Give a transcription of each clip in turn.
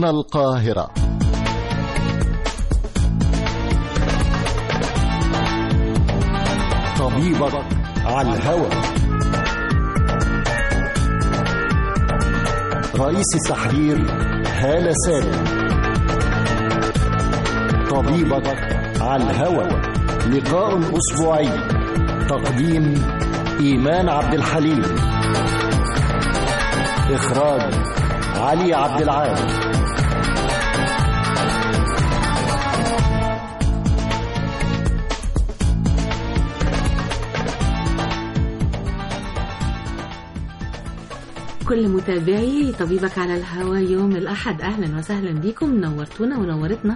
هنا القاهرة طبيبك على الهوى رئيس التحرير هالة سالم طبيبك على الهوى لقاء أسبوعي تقديم إيمان عبد الحليم إخراج علي عبد العال كل متابعي طبيبك على الهوا يوم الأحد أهلا وسهلا بكم نورتونا ونورتنا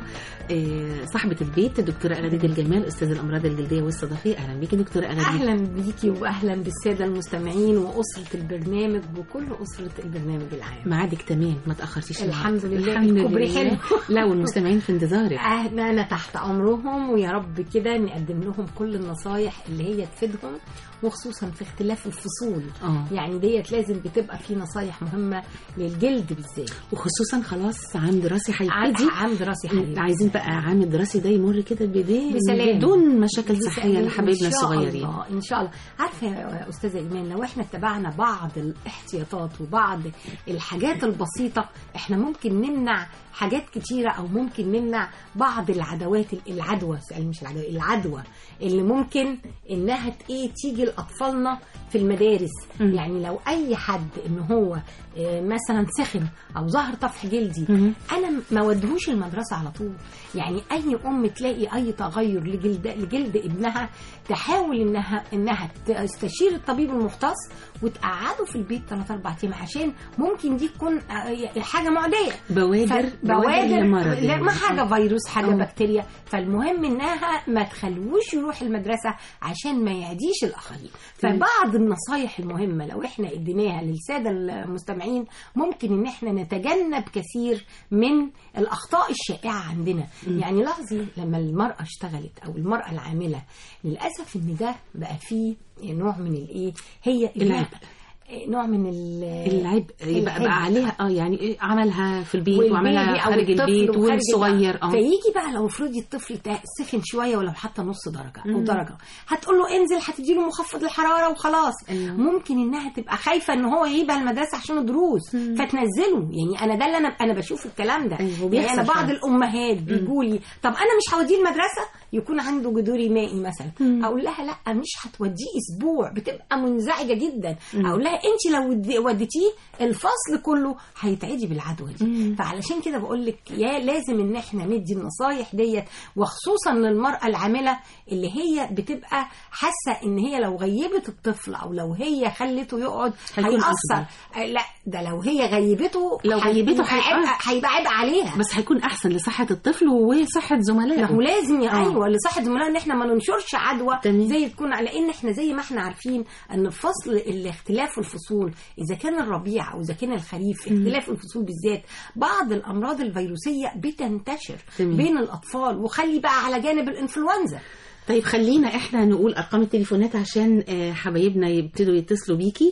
آه، صاحبة البيت الدكتورة أغاديد الجمال أستاذ الأمراض الجلدية والصدفية أهلا بيكي دكتورة أغاديد اهلا بيكي واهلا بالساده المستمعين واسره البرنامج وكل اسره البرنامج العام معادك تمام ما تأخرتيش الحمد النهاردة. لله، الحمد الكوبري لله حلو. لا والمستمعين في انتظارك احنا انا تحت امرهم ويا رب كده نقدم لهم كل النصايح اللي هي تفيدهم وخصوصا في اختلاف الفصول اه يعني ديت لازم بتبقى في نصايح مهمه للجلد بالذات وخصوصا خلاص عام دراسي عام هيبتدي عام دراسي حقيقي عايزين بقى عام الدراسي ده يمر كده بدين بسلام. بدون مشاكل بس- صحية لحبايبنا إن شاء الصغيرين الله ان شاء الله عارفه يا استاذه ايمان لو احنا اتبعنا بعض الاحتياطات وبعض الحاجات البسيطه احنا ممكن نمنع حاجات كتيره او ممكن نمنع بعض العدوات العدوى سؤال مش العدوى العدوى اللي ممكن انها ت- ايه تيجي لاطفالنا في المدارس مم. يعني لو اي حد ان هو آه، مثلا سخن او ظهر طفح جلدي مم. انا ما ودهوش المدرسه على طول يعني اي ام تلاقي اي تغير لجلد لجلد ابنها تحاول انها انها تستشير الطبيب المختص وتقعده في البيت 3 4 ايام عشان ممكن دي تكون آه، حاجه معديه بوادر بوادر لمرض لا يعني. ما حاجه فيروس حاجه أه. بكتيريا فالمهم انها ما تخلوش يروح المدرسه عشان ما يعديش الاخرين تمام. فبعض النصايح المهمه لو احنا اديناها للساده المستمعين ممكن ان احنا نتجنب كثير من الاخطاء الشائعه عندنا م. يعني لاحظي لما المراه اشتغلت او المراه العامله للاسف ان ده بقى فيه نوع من الايه هي العبء. نوع من ال- العبء يبقى العبء. بقى عليها اه يعني إيه عملها في البيت والبيبي وعملها أو خارج الطفل البيت وخارج والصغير اه فيجي بقى لو افرضي الطفل ده سخن شويه ولو حتى نص درجه او مم. درجه هتقول له انزل هتديله مخفض الحراره وخلاص أيوة. ممكن انها تبقى خايفه ان هو يجيبها المدرسه عشان الدروس مم. فتنزله يعني انا ده اللي انا انا بشوف الكلام ده أيوة، يعني وبيحصل انا بعض فعلا. الامهات بيجوا لي طب انا مش هوديه المدرسه يكون عنده جذوري مائي مثلا مم. اقول لها لا مش هتوديه اسبوع بتبقى منزعجه جدا مم. اقول لها انت لو ودي- وديتيه الفصل كله هيتعدي بالعدوى دي مم. فعلشان كده بقول لك يا لازم ان احنا ندي النصايح ديت وخصوصا للمراه العامله اللي هي بتبقى حاسه ان هي لو غيبت الطفل او لو هي خلته يقعد هيكون هيأثر آه، لا ده لو هي غيبته لو هيكون غيبته عبء- هيبقى- هيبقى عبء عليها بس هيكون احسن لصحة الطفل وصحة ما زملائه هو لازم يا آه. ايوه لصحه زملائنا ان احنا ما ننشرش عدوى تمام. زي تكون لان احنا زي ما احنا عارفين ان الفصل الاختلاف الفصول اذا كان الربيع او اذا كان الخريف مم. اختلاف الفصول بالذات بعض الامراض الفيروسيه بتنتشر تمام. بين الاطفال وخلي بقى على جانب الانفلونزا طيب خلينا احنا نقول ارقام التليفونات عشان آه، حبايبنا يبتدوا يتصلوا بيكي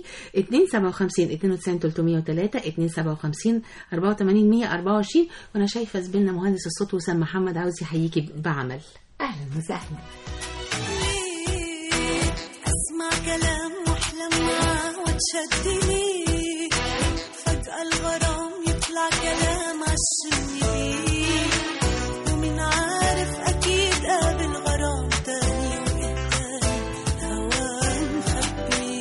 257 92 303 257 84 124 وانا شايفه زميلنا مهندس الصوت وسام محمد عاوز يحييكي بعمل اهلا وسهلا أسمع كلام واحلم معاه واتشد ليه فجأة الغرام يطلع كلام عالشمي ومن عارف أكيد قابل غرام تاني وقدام هوا مخبي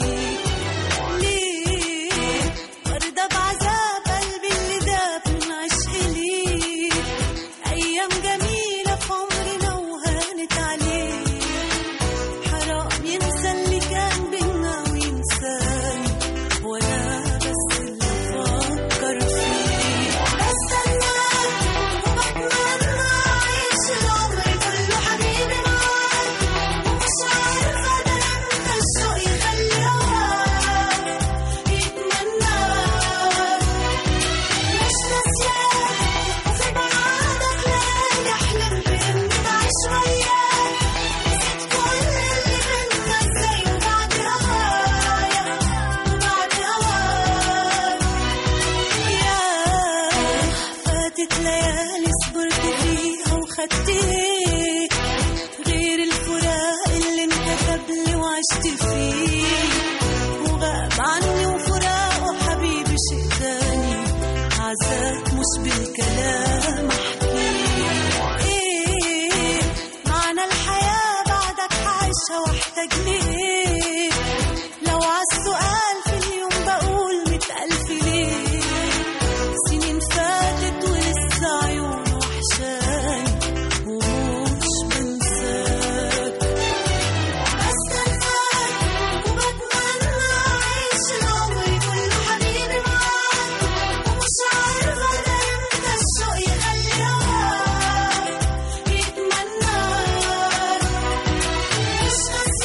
ليه أرضى بعذاب قلبي اللي داب من عشق ليه أيام جميلة في عمرنا وهانت عليه حرام ينسى اللي كان بينا وينساني وانا بس اللي افكر فيه بستناك كانت ليالي صبرت فيها وخدت ايه غير الفراق اللي انكتب لي وعشت فيه وغاب عني وفراقه حبيبي شيء تاني عذاب مش بالكلام احكيه ايه معنى الحياة بعدك عايشة واحتاج ليه لو عالسؤال في اليوم بقول مئة ألف ليه سنين فاتت ولسه عيونه وحشاني ومش بنساك بستناك وبتمنى أعيش العمر كله حبيبي معاك ومش عارفة ده إمتى الشوق يخلي هواك يتمناك مش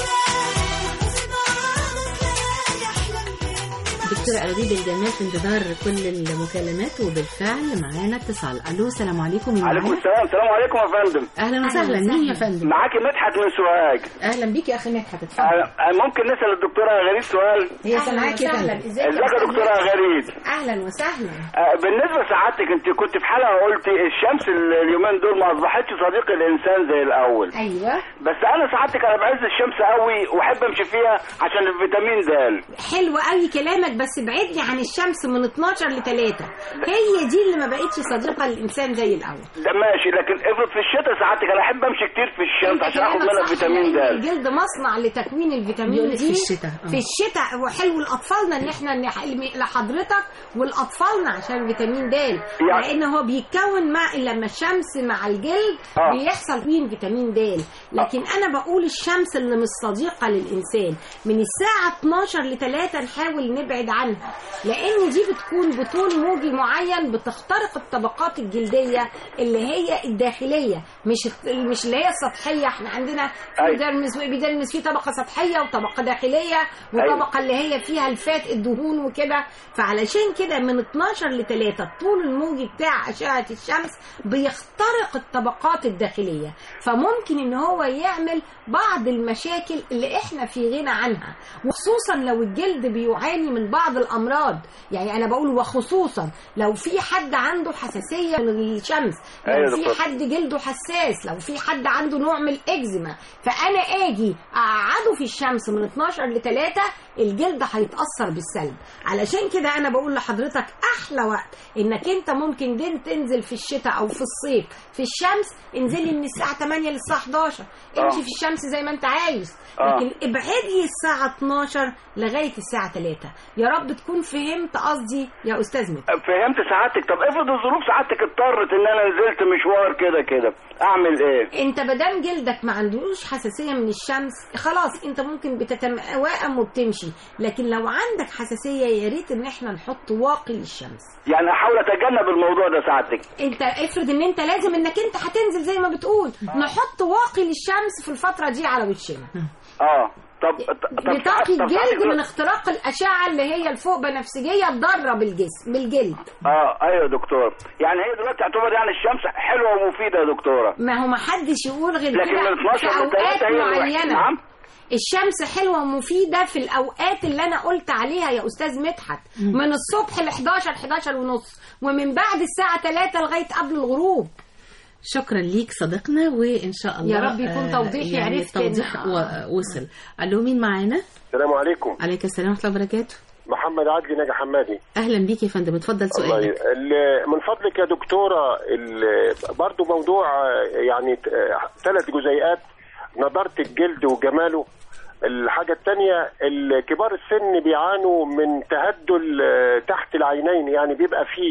ناسياك وفي بعدك ليالي أحلم بإني دكتورة أراديب الجمال في انتظار كل المكالمات وبالفعل معانا اتصال ألو السلام عليكم مين عليكم معانا؟ السلام السلام عليكم يا فندم أهلا وسهلا مين يا فندم؟ معاكي مدحت من سوهاج أهلا بيك يا أخي مدحت اتفضل أه، ممكن نسال الدكتوره غريب سؤال هي سامعاك يا فندم ازيك يا دكتوره غريب اهلا وسهلا أه، بالنسبه لسعادتك انت كنت في حلقه قلتي الشمس ال- اليومين دول ما اصبحتش صديق الانسان زي الاول ايوه بس انا سعادتك انا بعز الشمس قوي واحب امشي فيها عشان الفيتامين د حلو قوي كلامك بس بعدني عن الشمس من 12 ل 3 هي دي اللي ما بقتش صديقه للانسان زي الاول ده ماشي لكن افرض في الشتاء سعادتك انا احب امشي كتير في الشمس عشان اخد منها فيتامين د الجلد مصنع لتكوين الفيتامين بيقول لك دي في الشتاء، آه. في الشتاء وحلو لاطفالنا ان احنا نح- لحضرتك والاطفالنا عشان فيتامين د لان هو بيتكون مع لما الشمس مع الجلد آه. بيحصل فيه فيتامين د لكن انا بقول الشمس اللي مش صديقه للانسان من الساعه 12 ل 3 نحاول نبعد عنها لان دي بتكون بطول موجي معين بتخترق الطبقات الجلديه اللي هي الداخليه مش مش اللي هي السطحيه احنا عندنا في أيوة. بيدرمس وإبيدرمس في طبقه سطحيه وطبقه داخليه وطبقه اللي هي فيها الفات الدهون وكده فعلشان كده من 12 ل 3 الطول الموجي بتاع اشعه الشمس بيخترق الطبقات الداخليه فممكن ان هو يعمل بعض المشاكل اللي احنا في غنى عنها وخصوصا لو الجلد بيعاني من بعض الامراض يعني انا بقول وخصوصا لو في حد عنده حساسيه من الشمس لو أيوة في دكتور. حد جلده حساس لو في حد عنده نوع من الاكزيما فانا اجي اقعده في الشمس من 12 ل 3 الجلد هيتاثر بالسلب علشان كده انا بقول لحضرتك احلى وقت انك انت ممكن دين تنزل في الشتاء او في الصيف في الشمس انزلي من الساعه 8 للساعه 11 امشي آه. في الشمس زي ما انت عايز آه. لكن ابعدي الساعه 12 لغايه الساعه 3 يا رب تكون فهمت قصدي يا استاذ مت فهمت سعادتك طب افرض الظروف سعادتك اضطرت ان انا نزلت مشوار كده كده اعمل ايه انت مادام جلدك ما عندوش حساسيه من الشمس خلاص انت ممكن بتتوائم وبتمشي لكن لو عندك حساسيه يا ريت ان احنا نحط واقي للشمس يعني احاول اتجنب الموضوع ده سعادتك انت افرض ان انت لازم انك انت هتنزل زي ما بتقول نحط واقي للشمس في الفتره دي على وشنا اه طب طب نتقي طب الجلد سعادتك- من اختراق الاشعه اللي هي الفوق بنفسجيه تضر بالجسم بالجلد اه ايوه يا دكتور يعني هي دلوقتي تعتبر يعني الشمس حلوه ومفيده يا دكتوره ما هو ما حدش يقول غير لكن كده من 12 في ل 3 اوقات هي الوحيدة. معينه نعم الشمس حلوه ومفيده في الاوقات اللي انا قلت عليها يا استاذ مدحت من الصبح ل 11 11 ونص ومن بعد الساعه 3 لغايه قبل الغروب شكرا ليك صديقنا وان شاء الله يا رب يكون آه، توضيحي يعني عرفت التوضيح إن- و- وصل الو مين معانا السلام عليكم عليك السلام ورحمه الله وبركاته محمد عدلي ناجي حمادي اهلا بيك يا فندم اتفضل الله ي- سؤالك ال- من فضلك يا دكتورة ال- برضو موضوع آه، يعني ثلاث جزيئات نضارة الجلد وجماله الحاجة الثانية كبار السن بيعانوا من تهدل آه، تحت العينين يعني بيبقى فيه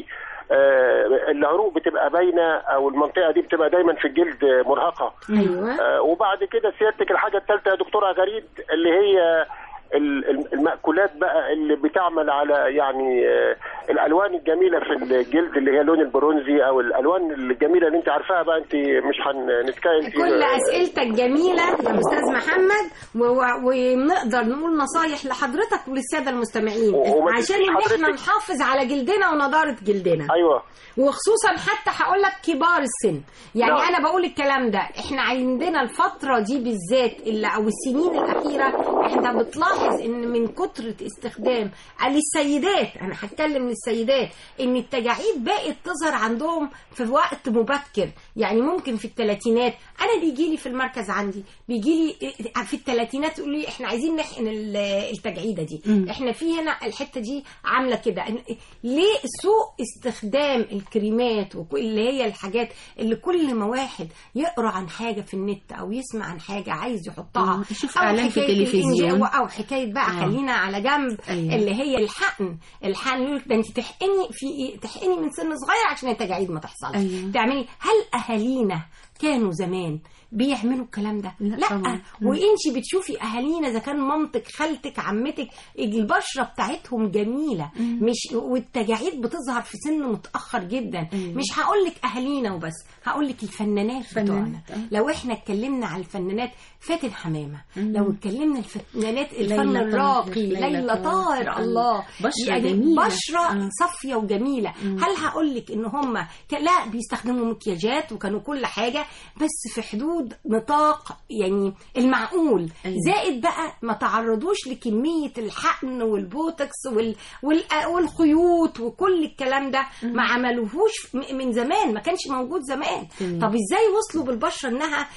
آه، العروق بتبقى باينة أو المنطقة دي بتبقى دايما في الجلد آه، مرهقة ايوه آه، وبعد كده سيادتك الحاجة الثالثة يا دكتورة غريب اللي هي ال- ال- المأكولات بقى اللي بتعمل على يعني آه، الألوان الجميلة في الجلد اللي هي اللون البرونزي أو الألوان الجميلة اللي أنت عارفاها بقى أنت مش هنتكلم كل اسئلتك جميله يا استاذ محمد و- و- ونقدر نقول نصايح لحضرتك وللساده المستمعين وما عشان تنسيش ان احنا حضرتك- نحافظ على جلدنا ونضاره جلدنا أيوه وخصوصا حتى هقول لك كبار السن يعني نعم. انا بقول الكلام ده احنا عندنا الفتره دي بالذات اللي او السنين الاخيره احنا بتلاحظ بنلاحظ ان من كتر استخدام للسيدات انا هتكلم للسيدات ان التجاعيد بقت تظهر عندهم في وقت مبكر يعني ممكن في الثلاثينات انا بيجي لي في المركز عندي بيجي لي في الثلاثينات يقول لي احنا عايزين نحقن ال- التجعيده دي مم. احنا في هنا الحته دي عامله كده إن- ليه سوء استخدام الكريمات واللي هي الحاجات اللي كل ما واحد يقرا عن حاجه في النت او يسمع عن حاجه عايز يحطها مم. يشوف أو إعلان في حكاية التلفزيون. الإنجاب او حكايه بقى آه. خلينا على جنب أيوة. اللي هي الحقن الحقن يقول لك ده انت تحقني في إيه؟ تحقني من سن صغير عشان التجاعيد ما تحصلش أيوة. تعملي هل اهالينا كانوا زمان بيعملوا الكلام ده لا لا طبعاً. مم. وانت بتشوفي اهالينا اذا كان مامتك خالتك عمتك البشره بتاعتهم جميله مش والتجاعيد بتظهر في سن متاخر جدا أيوة. مش هقول لك اهالينا وبس هقول لك الفنانات فنانات، بتوعنا آه. لو احنا اتكلمنا على الفنانات فاتن حمامه لو اتكلمنا الفنانات الفن ليلى الراقي طاهر، ليلى ليلى طاهر طاهر. الله بشرة يعني جميلة. بشره آه. صافيه وجميله هل هقول لك ان هم ك- لا بيستخدموا مكياجات وكانوا كل حاجه بس في حدود نطاق يعني المعقول أيوة. زائد بقى ما تعرضوش لكميه الحقن والبوتوكس وال... وال... والخيوط وكل الكلام ده ما عملوهوش م- من زمان ما كانش موجود زمان تمام. طب ازاي وصلوا بالبشره انها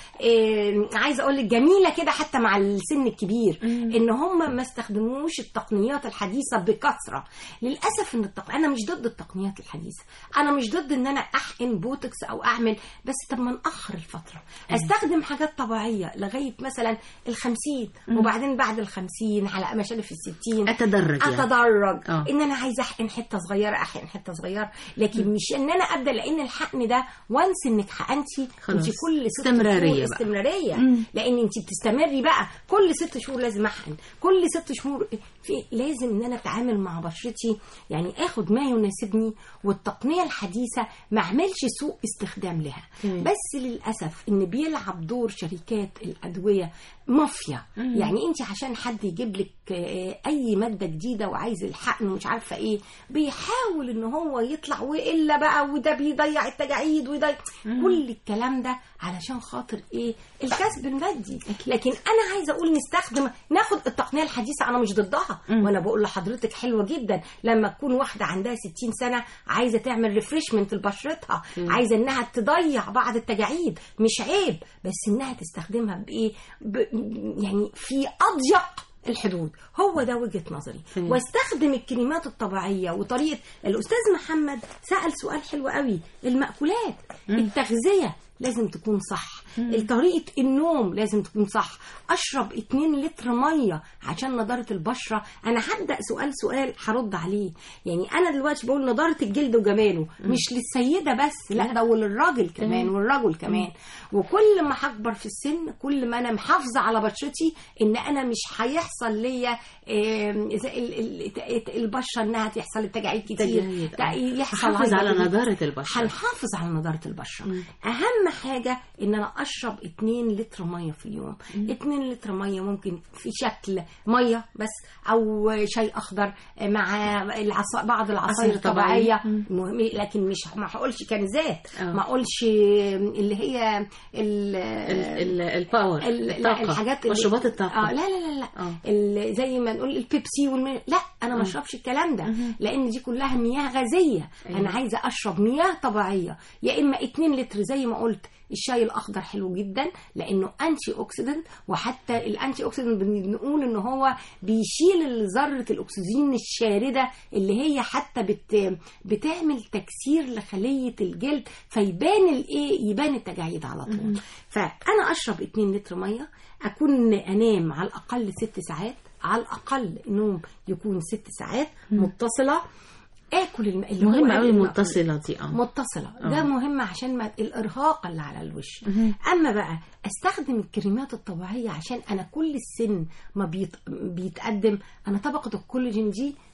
آه عايزه اقول لك جميله كده حتى مع السن الكبير ان هم ما استخدموش التقنيات الحديثه بكثره للاسف ان التق... انا مش ضد التقنيات الحديثه انا مش ضد ان انا احقن بوتوكس او اعمل بس طب ما ناخر الفتره استخدم حاجات طبيعيه لغايه مثلا الخمسين وبعدين بعد الخمسين على ما في الستين اتدرج يعني اتدرج آه. ان انا عايزه احقن حته صغيره احقن حته صغيره لكن مش ان انا ابدا لان الحقن ده وانس انك حقنتي خلاص. انت كل ست استمرارية شهور بقى. استمراريه مم. لان انت بتستمري بقى كل ست شهور لازم احقن كل ست شهور في لازم ان انا اتعامل مع بشرتي يعني اخد ما يناسبني والتقنيه الحديثه ما اعملش سوء استخدام لها تمام. بس للاسف ان بيلعب دور شركات الادويه مافيا يعني انت عشان حد يجيب لك آه، اي ماده جديده وعايز الحقن ومش عارفه ايه بيحاول ان هو يطلع والا بقى وده بيضيع التجاعيد ويضيع كل الكلام ده علشان خاطر ايه الكسب المادي لكن انا عايزه اقول نستخدم ناخد التقنيه الحديثه انا مش ضدها وانا بقول لحضرتك حلوه جدا لما تكون واحده عندها 60 سنه عايزه تعمل ريفريشمنت لبشرتها عايزه انها تضيع بعض التجاعيد مش عيب بس انها تستخدمها بايه ب... يعني في اضيق الحدود هو ده وجهه نظري تمام. واستخدم الكريمات الطبيعيه وطريقه الاستاذ محمد سال سؤال حلو قوي المأكولات التغذيه لازم تكون صح طريقه النوم لازم تكون صح اشرب 2 لتر ميه عشان نضاره البشره انا هبدا سؤال سؤال هرد عليه يعني انا دلوقتي بقول نضاره الجلد وجماله مش للسيده بس لا ده وللراجل كمان والرجل كمان وكل ما هكبر في السن كل ما انا محافظه على بشرتي ان انا مش هيحصل ليا آم، زي ال- ال- البشره انها تحصل التجاعيد كتير تجاعيد، لا، آه. يحصل حافظ على هايبر- نضارة البشرة هنحافظ على نضاره البشره اهم حاجه ان انا اشرب 2 لتر ميه في اليوم 2 لتر ميه ممكن في شكل ميه بس او شاي اخضر مع العصا بعض العصاير عصير طبيعية. الطبيعيه مهم لكن مش ما هقولش كنزات آه. ما اقولش اللي هي ال- ال- ال- الباور ال- لا الطاقة الحاجات اللي- مشروبات الطاقة اه لا لا لا لا آه. ال- زي ما نقول البيبسي والمي... لا انا ما اشربش الكلام ده لان دي كلها مياه غازيه أيوة. انا عايزه اشرب مياه طبيعيه يا اما 2 لتر زي ما قلت الشاي الاخضر حلو جدا لانه انتي اوكسيدنت وحتى الانتي اوكسيدنت بنقول ان هو بيشيل ذره الاكسجين الشارده اللي هي حتى بت بتعمل تكسير لخليه الجلد فيبان الايه يبان التجاعيد على طول فانا اشرب 2 لتر ميه اكون انام على الاقل 6 ساعات على الاقل نوم يكون 6 ساعات متصله اكل الم... اللي هو مهم قبل قوي المأكول. متصلة دي اه متصلة آه. ده مهم عشان ما الإرهاق اللي على الوش أما بقى أستخدم الكريمات الطبيعية عشان أنا كل السن ما بيت... بيتقدم أنا طبقة الكولاجين دي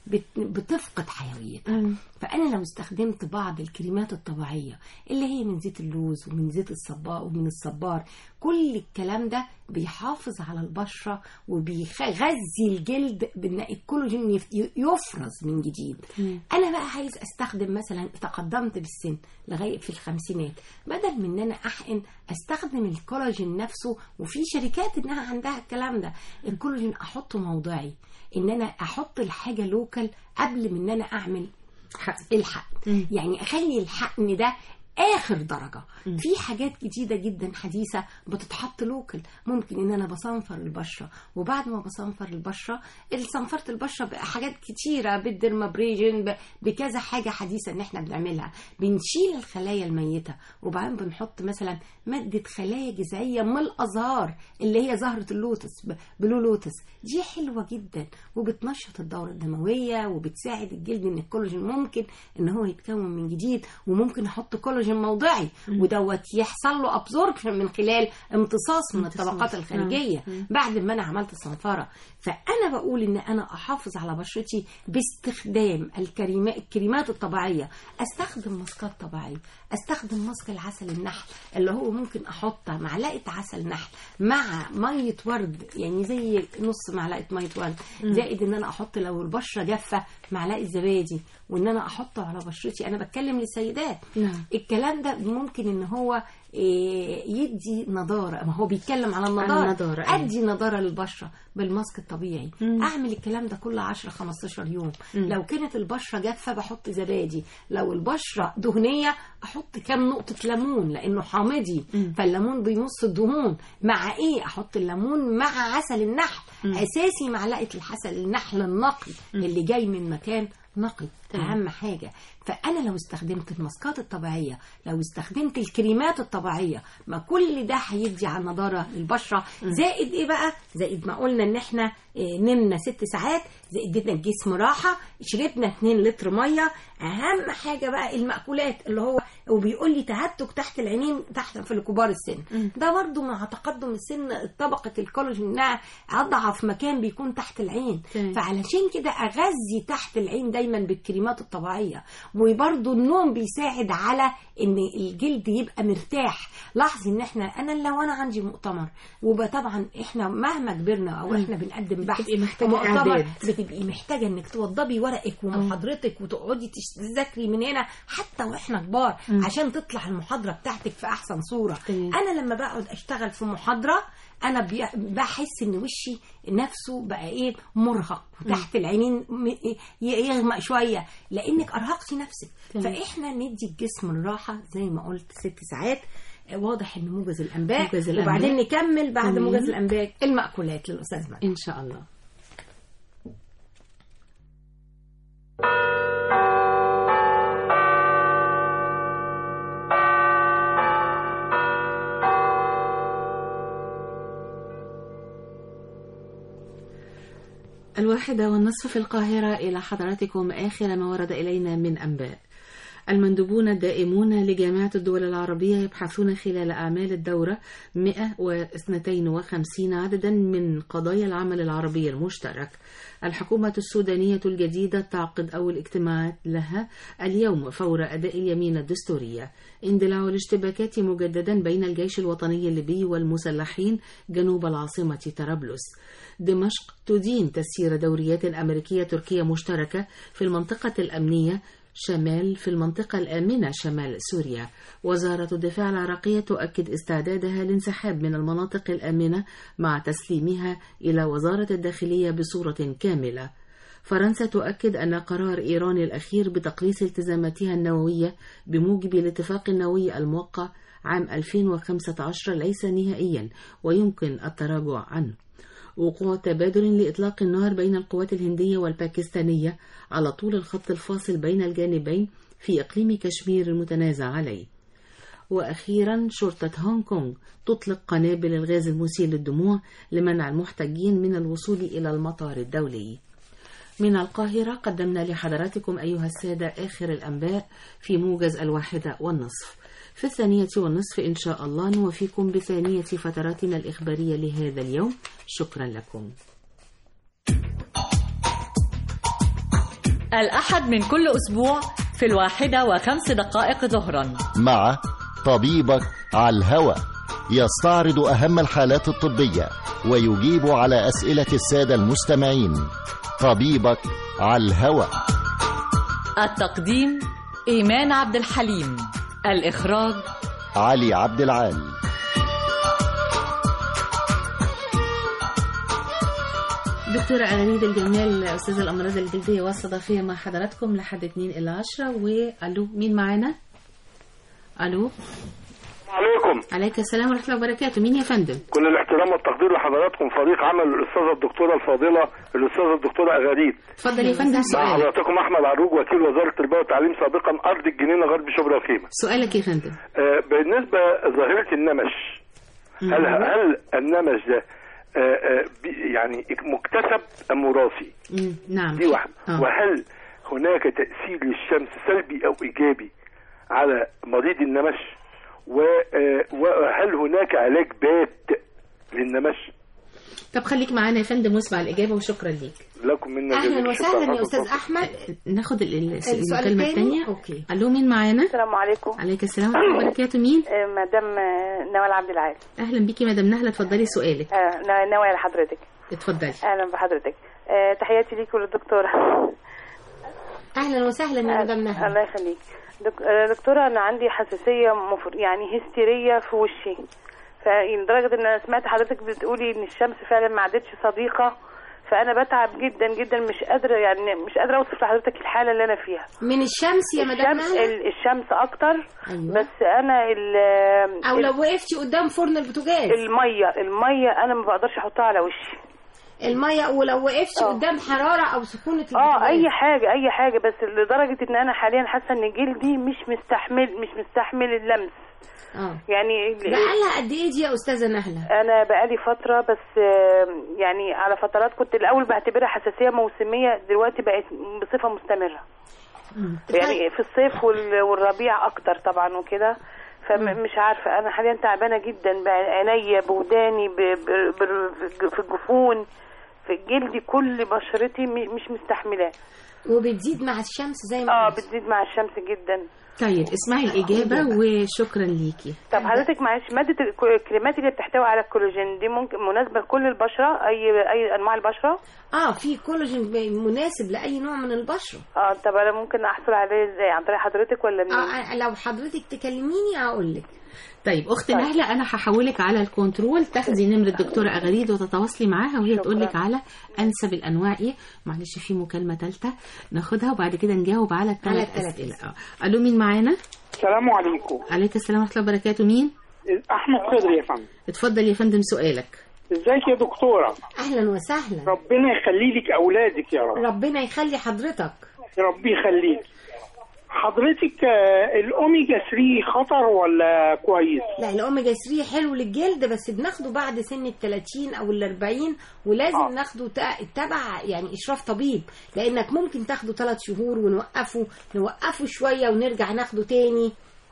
بت- بتفقد حيويتها فانا لو استخدمت بعض الكريمات الطبيعيه اللي هي من زيت اللوز ومن زيت الصبار ومن الصبار كل الكلام ده بيحافظ على البشره وبيغذي الجلد بان الكولاجين يف- يفرز من جديد انا بقى عايز استخدم مثلا تقدمت بالسن لغايه في الخمسينات بدل من ان انا احقن استخدم الكولاجين نفسه وفي شركات انها عندها الكلام ده الكولاجين احطه موضعي ان انا احط الحاجه لوكال قبل من ان انا اعمل الحقن يعني اخلي الحقن ده اخر درجه في حاجات جديده جدا حديثه بتتحط لوكال ممكن ان انا بصنفر البشره وبعد ما بصنفر البشره صنفرت البشره بحاجات كتيره بالدرمابريجن ب- بكذا حاجه حديثه ان احنا بنعملها بنشيل الخلايا الميته وبعدين بنحط مثلا ماده خلايا جذعيه من الازهار اللي هي زهره اللوتس ب- بلو لوتس دي حلوه جدا وبتنشط الدوره الدمويه وبتساعد الجلد ان الكولاجين ممكن ان هو يتكون من جديد وممكن احط كولاجين موضعي ودوت يحصل له ابزوربشن من خلال امتصاص من امتصاص. الطبقات الخارجيه بعد ما انا عملت صنفره فانا بقول ان انا احافظ على بشرتي باستخدام الكريمات الكريمات الطبيعيه استخدم ماسكات طبيعيه استخدم ماسك العسل النحل اللي هو ممكن احط معلقه عسل نحل مع ميه ورد يعني زي نص معلقه ميه ورد زائد ان انا احط لو البشره جافه معلقه زبادي وان انا احطه على بشرتي انا بتكلم للسيدات نعم. الكلام ده ممكن ان هو إيه، يدي نضاره ما هو بيتكلم على النضاره النضارة، أيوة. ادي نضاره للبشره بالماسك الطبيعي اعمل الكلام ده كل 10 15 يوم لو كانت البشره جافه بحط زبادي لو البشره دهنيه احط كام نقطه ليمون لانه حامضي فالليمون بيمص الدهون مع ايه احط الليمون مع عسل النحل اساسي معلقه العسل النحل النقي اللي جاي من مكان نقي اهم حاجه فانا لو استخدمت الماسكات الطبيعيه لو استخدمت الكريمات الطبيعيه ما كل ده هيدي على النضاره للبشره زائد ايه بقى زائد ما قلنا ان احنا إيه، نمنا ست ساعات زائد ادينا الجسم راحه شربنا 2 لتر ميه اهم حاجه بقى المأكولات اللي هو وبيقول لي تهتك تحت العينين تحت في الكبار السن ده برضو مع تقدم السن طبقه الكولاجين انها اضعف مكان بيكون تحت العين تمام. فعلشان كده اغذي تحت العين دايما بالكريمات الطبيعيه وبرضو النوم بيساعد على ان الجلد يبقى مرتاح لاحظي ان احنا انا لو انا عندي مؤتمر وبقى طبعا احنا مهما كبرنا او احنا بنقدم بحث بتبقي محتاجة ومؤتمر إعداد. بتبقي محتاجه انك توضبي ورقك ومحاضرتك وتقعدي تذاكري من هنا حتى واحنا كبار عشان تطلع المحاضره بتاعتك في احسن صوره تمام. انا لما بقعد اشتغل في محاضره انا بي- بحس ان وشي نفسه بقى ايه مرهق وتحت العينين م- ي- يغمق شويه لانك ارهقتي نفسك تمام. فاحنا ندي الجسم الراحه زي ما قلت ست ساعات آه، واضح ان موجز الانباء موجز الأنباء. وبعدين نكمل بعد تمام. موجز الانباء المأكولات للاستاذ مجد ان شاء الله الواحدة والنصف في القاهرة إلى حضراتكم آخر ما ورد إلينا من أنباء المندوبون الدائمون لجامعة الدول العربية يبحثون خلال أعمال الدورة 152 عددا من قضايا العمل العربي المشترك الحكومة السودانية الجديدة تعقد أول اجتماعات لها اليوم فور أداء اليمين الدستورية اندلاع الاشتباكات مجددا بين الجيش الوطني الليبي والمسلحين جنوب العاصمة طرابلس دمشق تدين تسيير دوريات أمريكية تركية مشتركة في المنطقة الأمنية شمال في المنطقة الآمنة شمال سوريا وزارة الدفاع العراقية تؤكد استعدادها لانسحاب من المناطق الآمنة مع تسليمها إلى وزارة الداخلية بصورة كاملة فرنسا تؤكد أن قرار إيران الأخير بتقليص التزاماتها النووية بموجب الاتفاق النووي الموقع عام 2015 ليس نهائيا ويمكن التراجع عنه وقوع تبادل لإطلاق النار بين القوات الهندية والباكستانية على طول الخط الفاصل بين الجانبين في إقليم كشمير المتنازع عليه وأخيرا شرطة هونغ كونغ تطلق قنابل الغاز المسيل للدموع لمنع المحتجين من الوصول إلى المطار الدولي من القاهرة قدمنا لحضراتكم أيها السادة آخر الأنباء في موجز الواحدة والنصف في الثانية والنصف إن شاء الله نوفيكم بثانية فتراتنا الإخبارية لهذا اليوم شكرا لكم الأحد من كل أسبوع في الواحدة وخمس دقائق ظهرا مع طبيبك على الهوى يستعرض أهم الحالات الطبية ويجيب على أسئلة السادة المستمعين طبيبك على الهوى التقديم إيمان عبد الحليم الإخراج علي عبد العال دكتورة أغانيد الجمال أستاذ الأمراض الجلدية والصدفية مع حضراتكم لحد 2 إلى 10 وألو مين معانا؟ ألو عليكم عليك السلام ورحمة الله وبركاته مين يا فندم؟ كل الاحترام والتقدير لحضراتكم فريق عمل الاستاذه الدكتوره الفاضله الاستاذه الدكتوره اغاريد اتفضل يا فندم مع سؤالك حضراتكم احمد عروج وكيل وزاره التربيه والتعليم سابقا ارض الجنينه غرب شبرا وخيمه سؤالك يا فندم آه، بالنسبه ظاهره النمش هل هل النمش ده آه، آه، بي- يعني مكتسب ام وراثي مم، نعم دي واحده آه. وهل هناك تاثير للشمس سلبي او ايجابي على مريض النمش و- آه، وهل هناك علاج بات للنمش طب خليك معانا يا فندم واسمع الإجابة وشكرا ليك لكم منا اهلا جزيل وسهلا الشكر. يا استاذ احمد ناخد ال- ال- السؤال المكالمة التاني؟ الثانية أوكي. ألو مين معانا؟ السلام عليكم عليك السلام ورحمة الله وبركاته مين؟ آه، مدام آه، نوال عبد العال أهلا بيكي مدام نهلة اتفضلي سؤالك آه، ن- نوال لحضرتك اتفضلي اهلا بحضرتك آه، تحياتي ليكي وللدكتوره اهلا وسهلا يا مدام نهى الله يخليك دك... آه، دكتوره انا عندي حساسيه مفر... يعني هستيريه في وشي فلدرجه ان انا سمعت حضرتك بتقولي ان الشمس فعلا ما عادتش صديقه فانا بتعب جدا جدا مش قادره يعني مش قادره اوصف لحضرتك الحاله اللي انا فيها من الشمس يا مدام الشمس نهى ال- الشمس اكتر أيوة. بس انا ال... او ال- لو وقفتي قدام فرن البوتاجاز الميه الميه انا ما بقدرش احطها على وشي الميه ولو وقفتي آه. قدام حراره او سخونه اه البوتاجاز. اي حاجه اي حاجه بس لدرجه ان انا حاليا حاسه ان جلدي مش مستحمل مش مستحمل اللمس اه يعني بقالها قد ايه دي يا استاذه نهله انا بقالي فتره بس آه، يعني على فترات كنت الاول بعتبرها حساسيه موسميه دلوقتي بقت بصفه مستمره يعني في الصيف وال- والربيع اكتر طبعا وكده فمش عارفه انا حاليا تعبانه جدا بعينيا بوداني ب- ب- ب- في الجفون في جلدي كل بشرتي م- مش مستحملاه وبتزيد مع الشمس زي ما اه قلت. بتزيد مع الشمس جدا طيب اسمعي الإجابة وشكرا ليكي طب حضرتك معلش مادة الك- الكريمات اللي بتحتوي على الكولاجين دي ممكن مناسبة لكل البشرة أي أي أنواع البشرة؟ اه في كولاجين ب- مناسب لاي نوع من البشره اه طب أنا ممكن أحصل عليه إزاي؟ عن طريق حضرتك ولا منين؟ اه لو حضرتك تكلميني اقول لك طيب اخت نهله انا هحولك على الكنترول تاخدي نمره الدكتوره اغاريد وتتواصلي معاها وهي تقول لك على انسب الانواع ايه معلش في مكالمه ثالثه ناخدها وبعد كده نجاوب على على الثلاث الثلاث اسئله اه الو مين معانا السلام عليكم عليك السلام ورحمه الله وبركاته مين احمد خضري يا فندم اتفضل يا فندم سؤالك ازيك يا دكتوره اهلا وسهلا ربنا يخلي لك اولادك يا رب ربنا يخلي حضرتك ربي يخليك حضرتك آه، الاوميجا 3 خطر ولا كويس لا الاوميجا 3 حلو للجلد بس بناخده بعد سن ال 30 او ال 40 ولازم آه. ناخده تا- تبع يعني اشراف طبيب لانك ممكن تاخده ثلاث شهور ونوقفه نوقفه شويه ونرجع ناخده تاني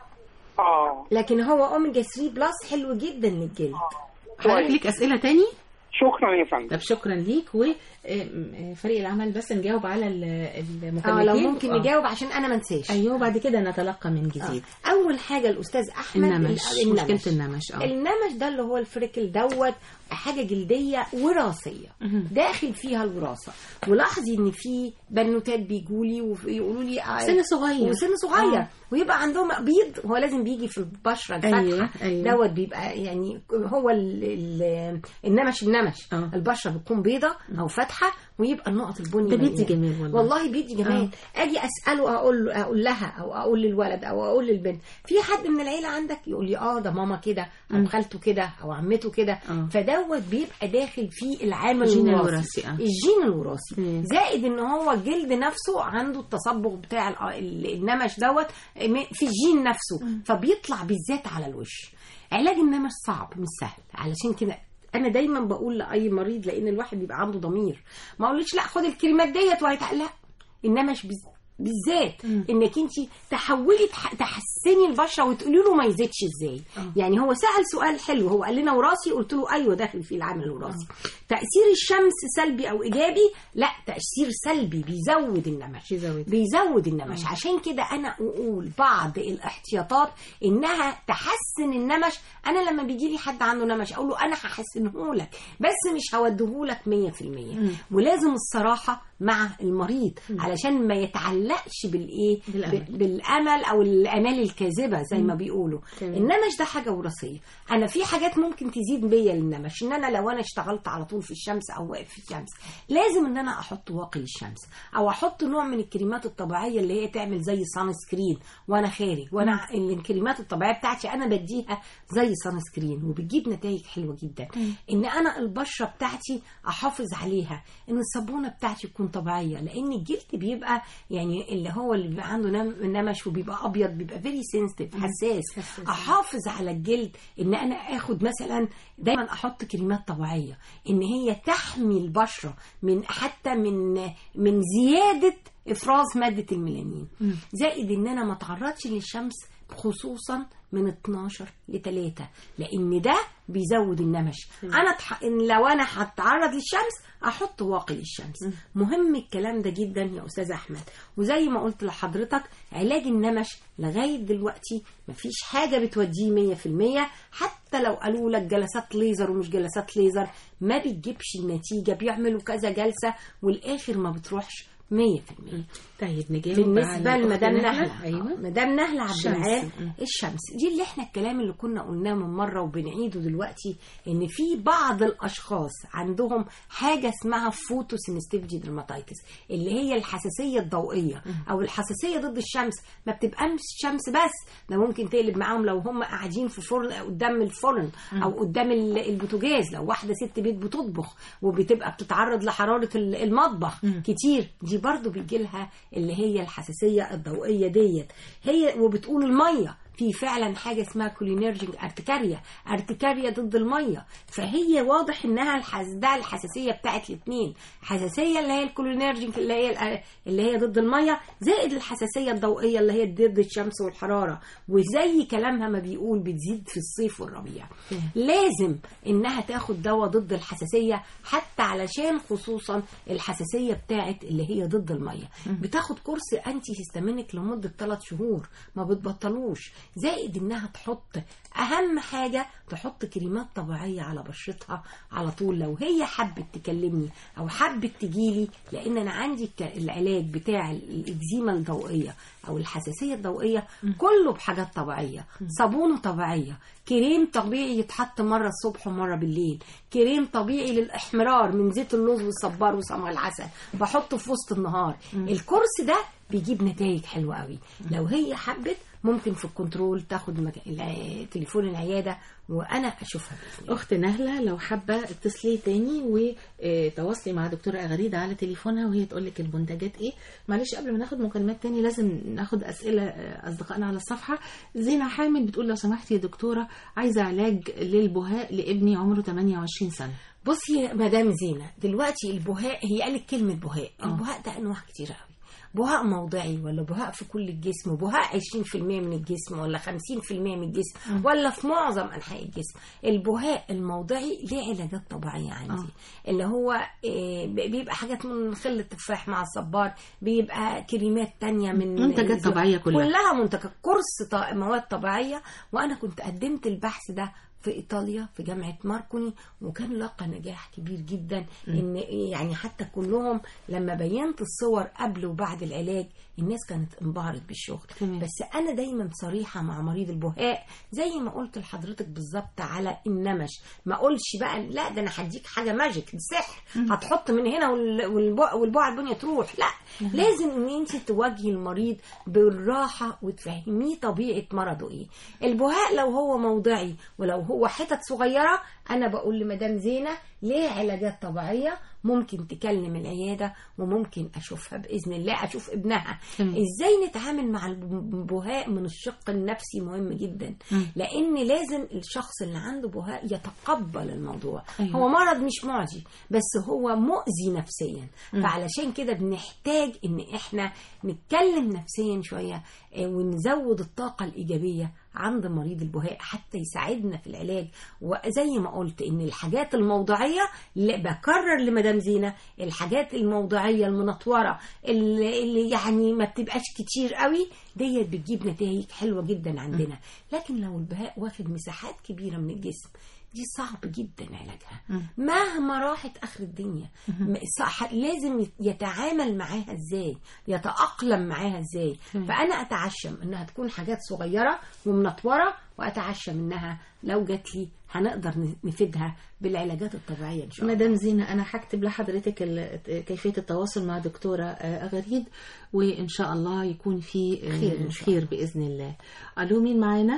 اه لكن هو اوميجا 3 بلس حلو جدا للجلد حضرتك ليك اسئله تاني شكرا يا فندم طب شكرا ليك وفريق العمل بس نجاوب على ال- اه المكالمتين لو ممكن آه. نجاوب عشان انا ما انساش ايوه بعد كده نتلقى من جديد آه. اول حاجه الاستاذ احمد النمش ال- مشكله النمش اه النمش ده اللي هو الفريكل دوت حاجه جلديه وراثيه مهم. داخل فيها الوراثه ولاحظي ان في بنوتات بيجوا لي ويقولوا لي آه، سن صغير وسن صغير آه. ويبقى عندهم بيض هو لازم بيجي في البشره الفاتحه أيوة، أيوة. دوت بيبقى يعني هو ال ال النمش النمش آه. البشره بتكون بيضه او فاتحه ويبقى النقط البني ده بيدي مليانة. جمال والله. والله بيدي جمال اجي اساله اقول له اقول لها او اقول للولد او اقول للبنت في حد من العيله عندك يقول لي اه ده ماما كده او مم. خالته كده او عمته كده آه. فدوت بيبقى داخل فيه العامل الجين الوراثي الوراثي، آه. الجين الوراثي مم. زائد ان هو الجلد نفسه عنده التصبغ بتاع ال- ال- النمش دوت م- في الجين نفسه فبيطلع بالذات على الوش علاج النمش صعب مش سهل علشان كده انا دايما بقول لاي مريض لان الواحد بيبقى عنده ضمير ما اقولش لا خد الكريمات ديت وهيتع لا النمش بز... بالذات انك انت تحولي تح- تحسني البشره وتقولي له ما يزيدش ازاي يعني هو سال سؤال حلو هو قال لنا وراثي قلت له ايوه داخل في العامل الوراثي تاثير الشمس سلبي او ايجابي لا تاثير سلبي بيزود النمش بيزود. بيزود النمش عشان كده انا اقول بعض الاحتياطات انها تحسن النمش انا لما بيجي لي حد عنده نمش اقول له انا هحسنه لك بس مش هوديه لك 100% ولازم الصراحه مع المريض علشان ما يتعلقش بالايه بالأمل. ب- بالامل او الامال الكاذبه زي ما بيقولوا تمام. النمش ده حاجه وراثيه انا في حاجات ممكن تزيد بيا للنمش ان انا لو انا اشتغلت على طول في الشمس او واقف في الشمس لازم ان انا احط واقي للشمس او احط نوع من الكريمات الطبيعيه اللي هي تعمل زي سان سكرين وانا خارج وانا الكريمات الطبيعيه بتاعتي انا بديها زي سان سكرين وبتجيب نتائج حلوه جدا ان انا البشره بتاعتي احافظ عليها ان الصابونه بتاعتي تكون طبيعيه لان الجلد بيبقى يعني اللي هو اللي بيبقى عنده نم- نمش وبيبقى ابيض بيبقى فيري سنسيتيف حساس احافظ على الجلد ان انا اخد مثلا دايما احط كريمات طبيعيه ان هي تحمي البشره من حتى من من زياده افراز ماده الميلانين زائد ان انا ما اتعرضش للشمس خصوصا من 12 ل 3 لان ده بيزود النمش انا تح... إن لو انا هتعرض للشمس احط واقي للشمس مهم الكلام ده جدا يا استاذ احمد وزي ما قلت لحضرتك علاج النمش لغايه دلوقتي مفيش حاجه بتوديه 100% حتى لو قالوا لك جلسات ليزر ومش جلسات ليزر ما بتجيبش النتيجه بيعملوا كذا جلسه والاخر ما بتروحش 100% طيب نجاوب بالنسبه على لمدام أختنا نهله ايوه مدام نهله عبد الشمس. العال م. الشمس دي اللي احنا الكلام اللي كنا قلناه من مره وبنعيده دلوقتي ان في بعض الاشخاص عندهم حاجه اسمها فوتوسينستيفيتي درماتايتس اللي هي الحساسيه الضوئيه او الحساسيه ضد الشمس ما بتبقاش شمس بس ده ممكن تقلب معاهم لو هم قاعدين في فرن قدام الفرن او قدام ال- البوتاجاز لو واحده ست بيت بتطبخ وبتبقى بتتعرض لحراره ال- المطبخ كتير دي برضو بيجي لها اللي هي الحساسيه الضوئيه ديت هي وبتقول الميه في فعلا حاجه اسمها كولينرجيك ارتكاريا ارتكاريا ضد الميه فهي واضح انها الحس... ده الحساسيه بتاعت الاثنين حساسيه اللي هي الكولينرجيك اللي هي ال- اللي هي ضد الميه زائد الحساسيه الضوئيه اللي هي ضد الشمس والحراره وزي كلامها ما بيقول بتزيد في الصيف والربيع لازم انها تاخد دواء ضد الحساسيه حتى علشان خصوصا الحساسيه بتاعت اللي هي ضد الميه بتاخد كورس انتي هيستامينيك لمده 3 شهور ما بتبطلوش زائد انها تحط اهم حاجه تحط كريمات طبيعيه على بشرتها على طول لو هي حبت تكلمني او حبت تجيلي لان انا عندي الك- العلاج بتاع الاكزيما الضوئيه او الحساسيه الضوئيه كله بحاجات طبيعيه صابونه طبيعيه كريم طبيعي يتحط مره الصبح ومره بالليل كريم طبيعي للاحمرار من زيت اللوز والصبار وسمع العسل بحطه في وسط النهار الكورس ده بيجيب نتائج حلوه قوي لو هي حبت ممكن في الكنترول تاخد مك... الع- تليفون العياده وانا اشوفها بإذن الله. اخت نهله لو حابه اتصلي تاني وتواصلي مع دكتوره اغريده على تليفونها وهي تقول لك المنتجات ايه معلش قبل ما ناخد مكالمات تاني لازم ناخد اسئله آه، اصدقائنا على الصفحه زينه حامد بتقول لو سمحتي يا دكتوره عايزه علاج للبهاء لابني عمره 28 سنه بصي يا مدام زينة دلوقتي البهاء هي قالت كلمة بهاء البهاء ده أنواع كتير قوي بهاء موضعي ولا بهاء في كل الجسم بهاء 20% من الجسم ولا 50% من الجسم ولا في معظم أنحاء الجسم البهاء الموضعي ليه علاجات طبيعية عندي اللي هو آه، بيبقى حاجات من خل التفاح مع الصبار بيبقى كريمات تانية من منتجات طبيعية كلها. كلها منتجات كورس ط- مواد طبيعية وأنا كنت قدمت البحث ده في ايطاليا في جامعه ماركوني وكان لقى نجاح كبير جدا ان يعني حتى كلهم لما بينت الصور قبل وبعد العلاج الناس كانت انبهرت بالشغل تمام. بس انا دايما صريحه مع مريض البهاء زي ما قلت لحضرتك بالظبط على النمش ما اقولش بقى لا ده انا هديك حاجه ماجيك سحر هتحط من هنا وال- والبقع والبقع الدنيا تروح لا لازم ان انت تواجهي المريض بالراحه وتفهميه طبيعه مرضه ايه البهاء لو هو موضعي ولو هو حتت صغيره انا بقول لمدام زينه ليه علاجات طبيعيه ممكن تكلم العياده وممكن اشوفها باذن الله اشوف ابنها تمام. ازاي نتعامل مع البهاء من الشق النفسي مهم جدا مم. لان لازم الشخص اللي عنده بهاء يتقبل الموضوع أيوة. هو مرض مش معدي بس هو مؤذي نفسيا فعلشان كده بنحتاج ان احنا نتكلم نفسيا شويه آه، ونزود الطاقه الايجابيه عند مريض البهاء حتى يساعدنا في العلاج وزي ما قلت ان الحاجات الموضعيه اللي بكرر لمدام زينه الحاجات الموضعيه المنطوره اللي, اللي يعني ما بتبقاش كتير قوي ديت بتجيب نتائج حلوه جدا عندنا لكن لو البهاء واخد مساحات كبيره من الجسم دي صعب جدا علاجها مهما راحت اخر الدنيا م- صح لازم يتعامل معاها ازاي يتاقلم معاها ازاي فانا اتعشم انها تكون حاجات صغيره ومنطوره واتعشم انها لو جات لي هنقدر ن- نفيدها بالعلاجات الطبيعيه ان شاء الله مدام زينة أنا هكتب لحضرتك ال- كيفية التواصل مع دكتورة آه، أغريد وإن شاء الله يكون في آه، خير إن شاء خير بإذن الله ألو مين معانا؟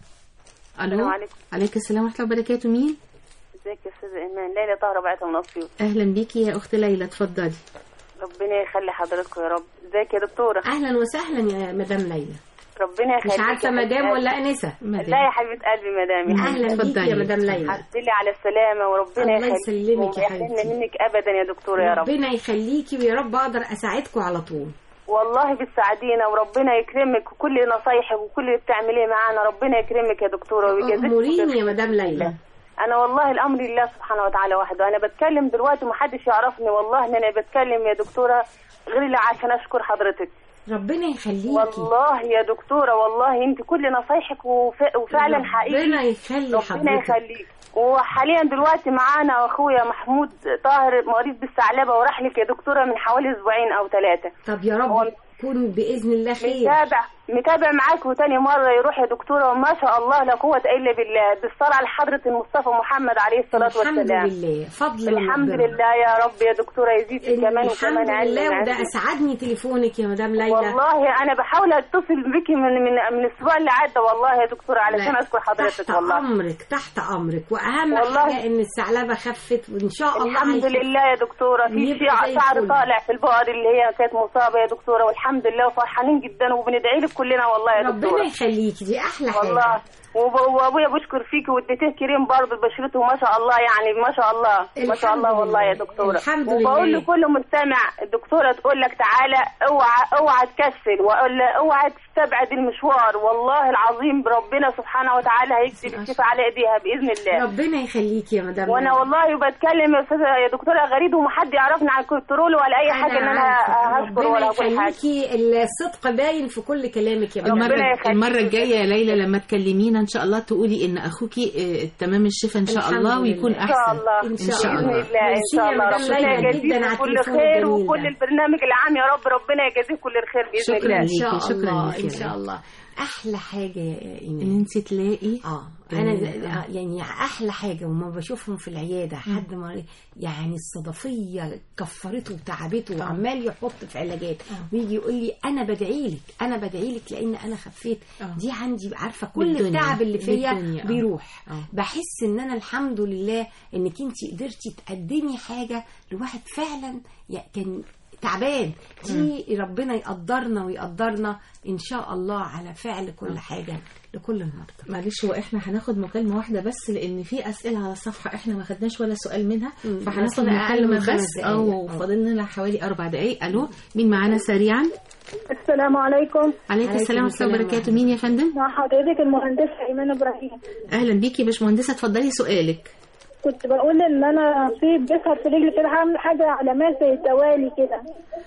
ألو السلام عليكم. عليكم السلام ورحمة الله وبركاته مين؟ ازيك يا استاذه ايمان ليلى طاهره بعتها من اسيوط أهلا بيكي يا أخت ليلى اتفضلي ربنا يخلي حضرتك يا رب ازيك يا دكتوره اهلا وسهلا يا مدام ليلى ربنا يخليك مش عارفه يا مدام حبيبة ولا انسه قلبي. لا يا حبيبه قلبي مدامي اهلا بيكي اتفضلي. يا مدام ليلى الحمد لله على السلامه وربنا الله يخليك يسلمك يا وما يحرمنا حبيبتي. منك ابدا يا دكتوره يا رب ربنا يخليكي ويا رب اقدر اساعدكم على طول والله بتساعدينا وربنا يكرمك وكل نصايحك وكل اللي بتعمليه معانا ربنا يكرمك يا دكتوره ويجازيك اموريني كل يا مدام ليلى انا والله الامر لله سبحانه وتعالى وحده انا بتكلم دلوقتي ومحدش يعرفني والله ان انا بتكلم يا دكتوره غير اللي عشان اشكر حضرتك ربنا يخليكي والله يا دكتوره والله انت كل نصايحك وف... وفعلا حقيقي ربنا يخلي ربنا حضرتك يخليك وحاليا دلوقتي معانا اخويا محمود طاهر مريض بالثعلبه وراح لك يا دكتوره من حوالي اسبوعين او ثلاثه طب يا هو رب يكون باذن الله خير متابع متابع معاك وتاني مرة يروح يا دكتورة وما شاء الله لا قوة إلا بالله بالصلاة على حضرة المصطفى محمد عليه الصلاة الحمد والسلام لله فضل من الحمد ربنا. لله يا رب يا دكتورة يزيد في كمان الحمد وكمان علم لله وده عندي. اسعدني تليفونك يا مدام ليلى والله أنا بحاول أتصل بك من من من الأسبوع اللي عدى والله يا دكتورة علشان لا، أشكر حضرتك تحت والله امرك تحت امرك واهم والله. حاجه ان الثعلبه خفت وان شاء الله الحمد هيخف. لله يا دكتورة في ويبقى شعر زي شعر الفل. طالع في البقر اللي هي كانت مصابة يا دكتورة والحمد لله وفرحانين جدا وبندعي لك كلنا والله يا ربنا دكتورة يخليكي دي احلى حاجه والله وب- وابويا بشكر فيكي واديتيه كريم برضه بشرته ما شاء الله يعني ما شاء الله ما شاء الحمد الله والله يا لله. دكتوره الحمد وبقول لله. لكل مستمع الدكتوره تقول لك تعالى اوعى اوعى تكسل واقول اوعى تستبعد المشوار والله العظيم بربنا سبحانه وتعالى هيكتب الشفاء على ايديها باذن الله ربنا يخليكي يا مدام وانا ليلى. والله بتكلم يا استاذه يا دكتوره غريب ومحد يعرفني على الكنترول ولا اي حاجه ان انا عارفة. هشكر ولا ربنا اقول حاجه يخليكي الصدق باين في كل كلامك يا مدام ربنا المرة, يخليك. المرة الجاية يا ليلى لما تكلمينا إن شاء الله تقولي إن أخوكي آه، تمام الشفاء إن شاء الحمد الله لله. ويكون ان شاء أحسن الله إن شاء باذن الله. الله ان ميرسي شاء يا الله مدام ربنا ليلى جدا يجازيك على كل التليفون خير الجميل وكل ده. البرنامج العام يا رب ربنا يجازيك كل الخير باذن شكراً الله ان ليكي، شاء شكراً الله ليكي ان يا شاء ليلى. الله احلى حاجه يا إن ايمان أنت تلاقي اه انا ز- آه. آه، يعني احلى حاجه وما بشوفهم في العياده حد ما يعني الصدفيه كفرته وتعبته وعمال يحط في علاجات ويجي يقول لي انا بدعي لك انا بدعي لك لان انا خفيت آه. دي عندي عارفه كل بالدنيا، التعب اللي فيا بالدنيا، آه. بيروح آه. بحس ان انا الحمد لله انك انت قدرتي تقدمي حاجه لواحد فعلا يا- كان تعبان دي ربنا يقدرنا ويقدرنا ان شاء الله على فعل كل حاجه لكل المرضى معلش هو احنا هناخد مكالمة واحدة بس لأن في أسئلة على الصفحة احنا ما خدناش ولا سؤال منها مم. فهناخد بس أقل مكالمة من خمس بس دقايق. أو آه. فاضل لنا حوالي أربع دقايق ألو مين معانا سريعا السلام عليكم عليكم عليكم السلام ورحمة الله السلام وبركاته مين يا فندم مع حضرتك المهندسة إيمان إبراهيم أهلا بيكي يا باشمهندسة اتفضلي سؤالك كنت بقول إن أنا في بيظهر في رجلي كده هعمل حاجة علامات زي الدوالي كده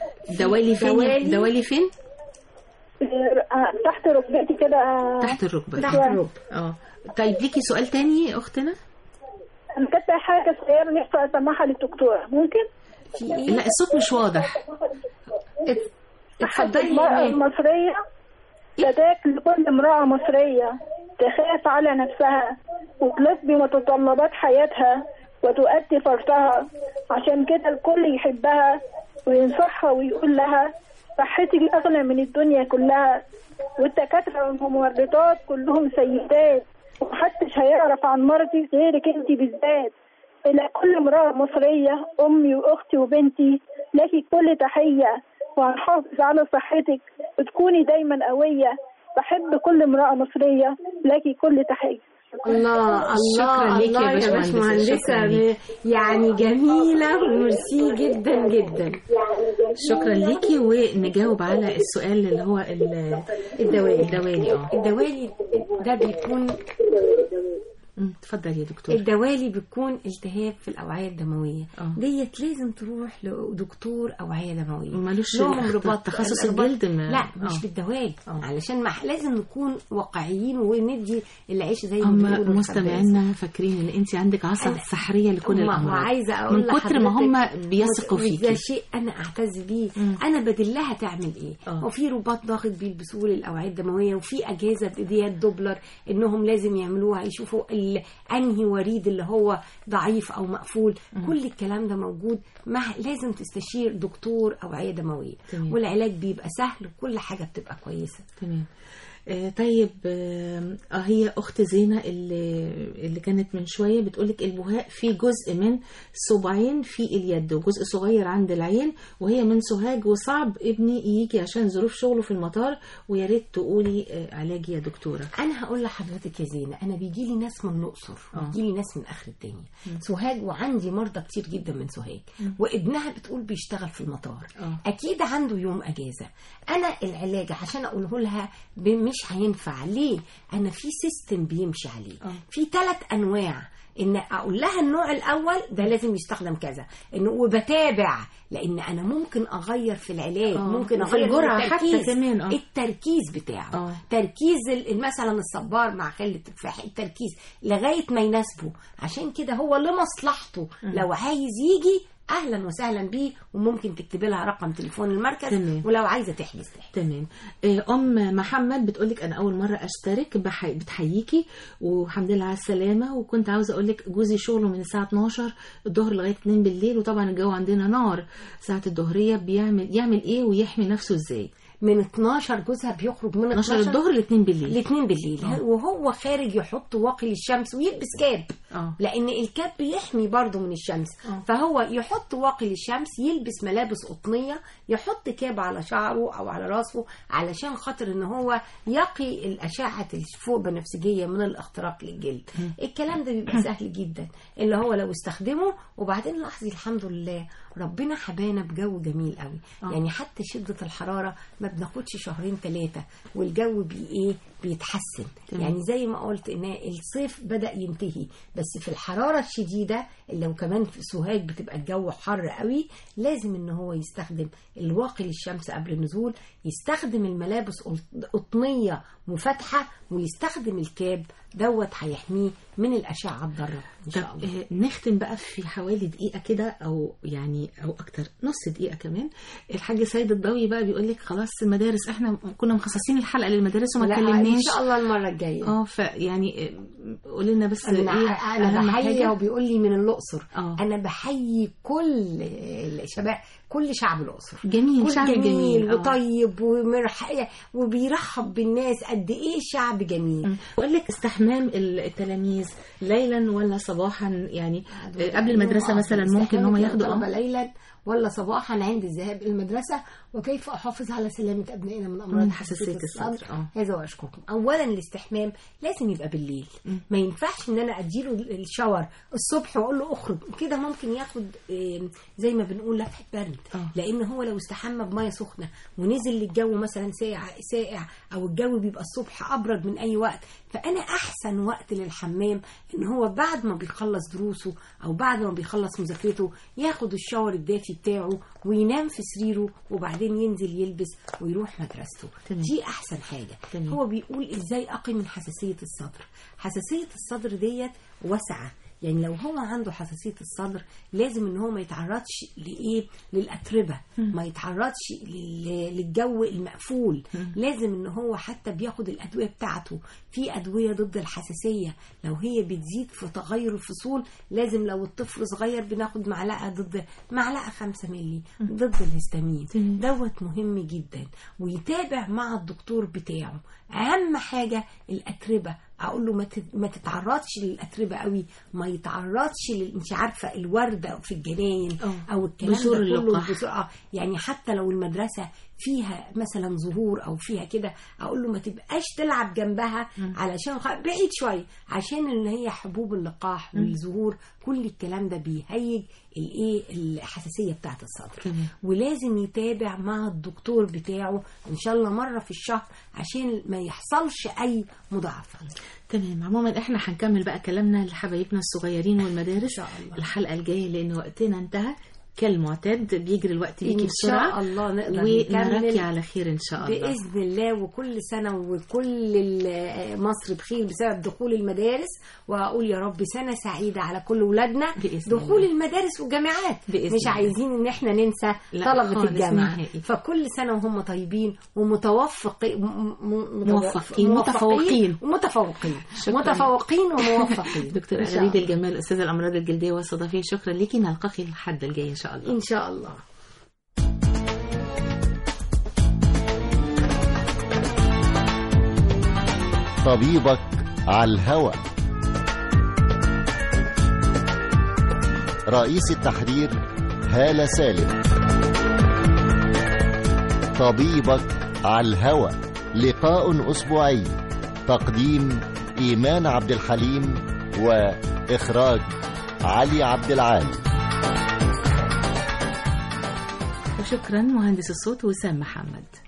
دوالي فين دوالي؟ دوالي فين آه، تحت ركبتي كده آه، تحت الركبة تحت الركبه اه طيب ليكي سؤال تاني يا أختنا أنا كنت حاجة صغيرة نفسي أسمعها للدكتورة ممكن؟ في ايه لا الصوت مش واضح ات- اتفضلي يا المرأة إيمان. المصرية فداك لكل امرأة مصرية تخاف على نفسها وتلبي متطلبات حياتها وتؤدي فرضها عشان كده الكل يحبها وينصحها ويقول لها صحتك أغلى من الدنيا كلها والدكاترة والممرضات كلهم سيدات ومحدش هيعرف عن مرضي غيرك انت بالذات إلى كل امرأة مصرية أمي وأختي وبنتي لك كل تحية وهنحافظ على صحتك وتكوني دايما قوية بحب كل امرأة مصرية لك كل تحية الله شكراً الله ليكي يا الله يا باشمهندسة، باشمهندسة شكراً ليكي. يعني جميلة وميرسي جدا جدا شكرا ليكي ونجاوب على السؤال اللي هو ال- الدوالي الدوالي اه الدوالي ده بيكون أمم، اتفضل يا دكتور الدوالي بيكون التهاب في الأوعية الدموية آه. ديت لازم تروح لدكتور أوعية دموية ملوش لهم اخت- رباط تخصص الرباط- الجلد ما- لا آه. مش بالدوالي آه. علشان ما لازم نكون واقعيين وندي العيش زي ما هم بيقولوا الخباز. مستمعينا فاكرين ان انت عندك عصب أنا- سحريه لكل ما هو الامراض عايزه اقول من كتر ما هم لحضرتك بيثقوا وده فيكي شيء انا اعتز بيه مم. انا بدلها تعمل ايه آه. وفي رباط ضاغط بيلبسوه للاوعيه الدمويه وفي اجهزه بايديها الدوبلر انهم لازم يعملوها يشوفوا ال- انهي وريد اللي هو ضعيف او مقفول كل الكلام ده موجود مع لازم تستشير دكتور اوعيه دمويه تمام. والعلاج بيبقى سهل وكل حاجه بتبقى كويسه تمام آه طيب آه آه، هي اخت زينه اللي اللي كانت من شويه بتقولك البهاء في جزء من صباعين في اليد وجزء صغير عند العين وهي من سوهاج وصعب ابني يجي عشان ظروف شغله في المطار ويا ريت تقولي آه علاج يا دكتوره انا هقول لحضرتك يا زينه انا بيجي لي ناس من الاقصر آه. بيجي لي ناس من اخر الدنيا سوهاج وعندي مرضى كتير جدا من سوهاج وابنها بتقول بيشتغل في المطار آه. اكيد عنده يوم اجازه انا العلاج عشان اقوله لها ب- مش هينفع ليه انا في سيستم بيمشي عليه آه. في ثلاث انواع ان اقول لها النوع الاول ده لازم يستخدم كذا انه وبتابع لان انا ممكن اغير في العلاج آه. ممكن وفي اغير الجرعة في حتى التركيز. كمان، آه. التركيز بتاعه آه. تركيز ال- مثلا الصبار مع خل التفاح التركيز لغايه ما يناسبه عشان كده هو لمصلحته لو عايز يجي اهلا وسهلا بيه وممكن تكتبي لها رقم تليفون المركز تمام. ولو عايزه تحجز تحجز تمام آه، ام محمد بتقولك انا اول مره اشترك بحي... بتحييكي والحمد لله على السلامه وكنت عاوزه اقولك جوزي شغله من الساعه 12 الظهر لغايه 2 بالليل وطبعا الجو عندنا نار ساعه الظهريه بيعمل يعمل ايه ويحمي نفسه ازاي من 12 جوزها بيخرج من 12 الظهر ل 2 بالليل الاثنين بالليل آه. وهو خارج يحط واقي للشمس ويلبس كاب اه لان الكاب بيحمي برضه من الشمس آه. فهو يحط واقي للشمس يلبس ملابس قطنيه يحط كاب على شعره او على راسه علشان خاطر ان هو يقي الاشعه الفوق بنفسجيه من الاختراق للجلد الكلام ده بيبقى سهل جدا اللي هو لو استخدمه وبعدين لاحظي الحمد لله ربنا حبانا بجو جميل قوي آه. يعني حتى شده الحراره ما بناخدش شهرين ثلاثه والجو بي ايه بيتحسن تمام. يعني زي ما قلت ان الصيف بدا ينتهي بس في الحراره الشديده اللي لو كمان في سوهاج بتبقى الجو حر قوي لازم ان هو يستخدم الواقي للشمس قبل النزول يستخدم الملابس قط- قطنيه مفاتحه ويستخدم الكاب دوت هيحميه من الاشعه الضاره ان شاء طب الله آه، نختم بقى في حوالي دقيقة كده أو يعني أو أكتر نص دقيقة كمان الحاج سيد الضوي بقى بيقول لك خلاص المدارس احنا كنا مخصصين الحلقة للمدارس وما لا، ان اتكلمناش شاء الله المره الجايه اه فيعني قول لنا بس انا ايه انا أهم بحيي حاجة؟ وبيقول لي من الاقصر آه. انا بحيي كل الشباب كل شعب الاقصر جميل كل شعب جميل, جميل آه. وطيب ومرح وبيرحب بالناس قد ايه شعب جميل بقول لك استحمام التلاميذ ليلا ولا صباحا يعني آه، قبل المدرسة مثلا ممكن ان هم ياخدوا طلبة اه ليلا ولا صباحا عند الذهاب الى المدرسه وكيف احافظ على سلامه ابنائنا من امراض من حساسية الصدر، آه. هذا واشكركم اولا الاستحمام لازم يبقى بالليل ما ينفعش ان انا اديله الشاور الصبح واقول له اخرج كده ممكن ياخد آم، زي ما بنقول لفحه برد آه. لان هو لو استحمى بميه سخنه ونزل للجو مثلا ساقع ساقع او الجو بيبقى الصبح ابرد من اي وقت فانا احسن وقت للحمام ان هو بعد ما بيخلص دروسه او بعد ما بيخلص مذاكرته ياخد الشاور الدافي بتاعه وينام في سريره وبعدين ينزل يلبس ويروح مدرسته تمام. دي احسن حاجه تمام. هو بيقول ازاي اقي من حساسيه الصدر حساسيه الصدر ديت واسعه يعني لو هو عنده حساسيه الصدر لازم ان هو ما يتعرضش لايه للاتربه ما يتعرضش لل- للجو المقفول لازم ان هو حتى بياخد الادويه بتاعته في ادويه ضد الحساسيه لو هي بتزيد في تغير الفصول لازم لو الطفل صغير بناخد معلقه ضد معلقه 5 مللي ضد الهستامين تمام. دوت مهم جدا ويتابع مع الدكتور بتاعه اهم حاجه الاتربه اقول له ما تت- ما تتعرضش للاتربه قوي ما يتعرضش لل... انت عارفه الورده في الجناين آه. او الكلام بذور ده كله اللقاح. بذور- آه، يعني حتى لو المدرسه فيها مثلا زهور او فيها كده اقول له ما تبقاش تلعب جنبها علشان خ... بعيد شويه عشان ان هي حبوب اللقاح والزهور كل الكلام ده بيهيج الايه الحساسيه بتاعه الصدر تمام. ولازم يتابع مع الدكتور بتاعه ان شاء الله مره في الشهر عشان ما يحصلش اي مضاعفات تمام عموما احنا هنكمل بقى كلامنا لحبايبنا الصغيرين والمدارس شاء الله. الحلقه الجايه لان وقتنا انتهى كالمعتاد بيجري الوقت بيكي ان بسرعه شاء الله نقدر ونراكي نكمل على خير ان شاء الله باذن الله وكل سنه وكل ال- مصر بخير بسبب دخول المدارس وهقول يا رب سنه سعيده على كل ولادنا بإذن دخول الله. المدارس والجامعات بإذن مش الله. عايزين ان احنا ننسى لا طلبه خالص الجامعه نهائي. فكل سنه وهم طيبين ومتوفقين موفقين، متفوقين. ومتفوقين شكراً. متفوقين وموفقين دكتور إن شاء غريب الله. الجمال استاذ الامراض الجلديه والصدفيه شكرا ليكي نلقاكي الحد الجاي ان شاء الله ان شاء الله طبيبك على الهوى رئيس التحرير هالة سالم طبيبك على الهوى لقاء أسبوعي تقديم إيمان عبد الحليم وإخراج علي عبد العال وشكرا مهندس الصوت وسام محمد